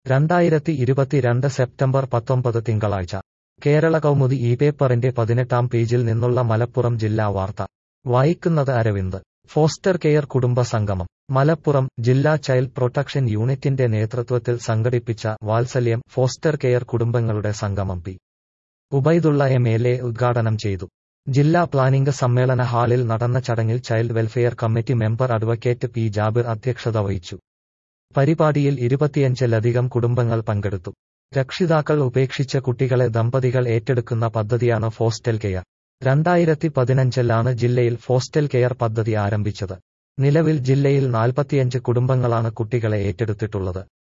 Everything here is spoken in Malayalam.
രണ്ടായിരത്തി ഇരുപത്തിരണ്ട് സെപ്റ്റംബർ പത്തൊമ്പത് തിങ്കളാഴ്ച കേരള കൗമുദി ഈ പേപ്പറിന്റെ പതിനെട്ടാം പേജിൽ നിന്നുള്ള മലപ്പുറം ജില്ലാ വാർത്ത വായിക്കുന്നത് അരവിന്ദ് ഫോസ്റ്റർ കെയർ കുടുംബ സംഗമം മലപ്പുറം ജില്ലാ ചൈൽഡ് പ്രൊട്ടക്ഷൻ യൂണിറ്റിന്റെ നേതൃത്വത്തിൽ സംഘടിപ്പിച്ച വാത്സല്യം ഫോസ്റ്റർ കെയർ കുടുംബങ്ങളുടെ സംഗമം P Ubaidulla M L A ഉദ്ഘാടനം ചെയ്തു ജില്ലാ പ്ലാനിംഗ് സമ്മേളന ഹാളിൽ നടന്ന ചടങ്ങിൽ child welfare committee member advocate P Jabir അധ്യക്ഷത വഹിച്ചു പരിപാടിയിൽ ഇരുപത്തിയഞ്ചിലധികം കുടുംബങ്ങൾ പങ്കെടുത്തു രക്ഷിതാക്കൾ ഉപേക്ഷിച്ച കുട്ടികളെ ദമ്പതികൾ ഏറ്റെടുക്കുന്ന പദ്ധതിയാണ് ഫോസ്റ്റൽ കെയർ രണ്ടായിരത്തി പതിനഞ്ചിലാണ് ജില്ലയിൽ ഫോസ്റ്റൽ കെയർ പദ്ധതി ആരംഭിച്ചത് നിലവിൽ ജില്ലയിൽ നാൽപ്പത്തിയഞ്ച് കുടുംബങ്ങളാണ് കുട്ടികളെ ഏറ്റെടുത്തിട്ടുള്ളത്